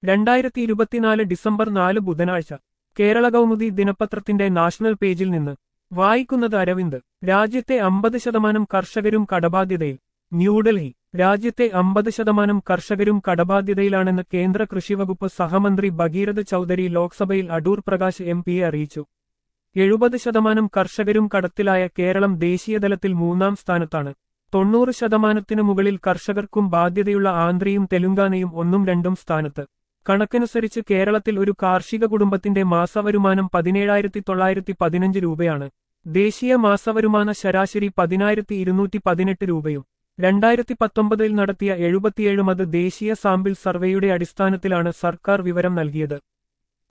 രണ്ടായിരത്തി ഇരുപത്തിനാല് ഡിസംബർ നാല് ബുധനാഴ്ച കേരള കൗമുദി ദിനപത്രത്തിന്റെ നാഷണൽ പേജിൽ നിന്ന് വായിക്കുന്നത് അരവിന്ദ് രാജ്യത്തെ അമ്പത് ശതമാനം കർഷകരും കടബാധ്യതയിൽ ന്യൂഡൽഹി രാജ്യത്തെ അമ്പത് ശതമാനം കർഷകരും കടബാധ്യതയിലാണെന്ന് കേന്ദ്ര കൃഷിവകുപ്പ് സഹമന്ത്രി ഭഗീരഥ ചൌധരി ലോക്സഭയിൽ അടൂർ പ്രകാശ് എം പിയെ അറിയിച്ചു എഴുപത് ശതമാനം കർഷകരും കടത്തിലായ കേരളം ദേശീയതലത്തിൽ മൂന്നാം സ്ഥാനത്താണ് തൊണ്ണൂറ് ശതമാനത്തിനു മുകളിൽ കർഷകർക്കും ബാധ്യതയുള്ള ആന്ധ്രയും തെലുങ്കാനയും ഒന്നും രണ്ടും സ്ഥാനത്ത് കണക്കനുസരിച്ച് കേരളത്തിൽ ഒരു കാർഷിക കുടുംബത്തിന്റെ മാസവരുമാനം പതിനേഴായിരത്തി തൊള്ളായിരത്തി പതിനഞ്ച് രൂപയാണ് ദേശീയ മാസവരുമാന ശരാശരി പതിനായിരത്തി ഇരുന്നൂറ്റി പതിനെട്ട് രൂപയും രണ്ടായിരത്തി പത്തൊമ്പതിൽ നടത്തിയ എഴുപത്തിയേഴുമത് ദേശീയ സാമ്പിൾ സർവേയുടെ അടിസ്ഥാനത്തിലാണ് സർക്കാർ വിവരം നൽകിയത്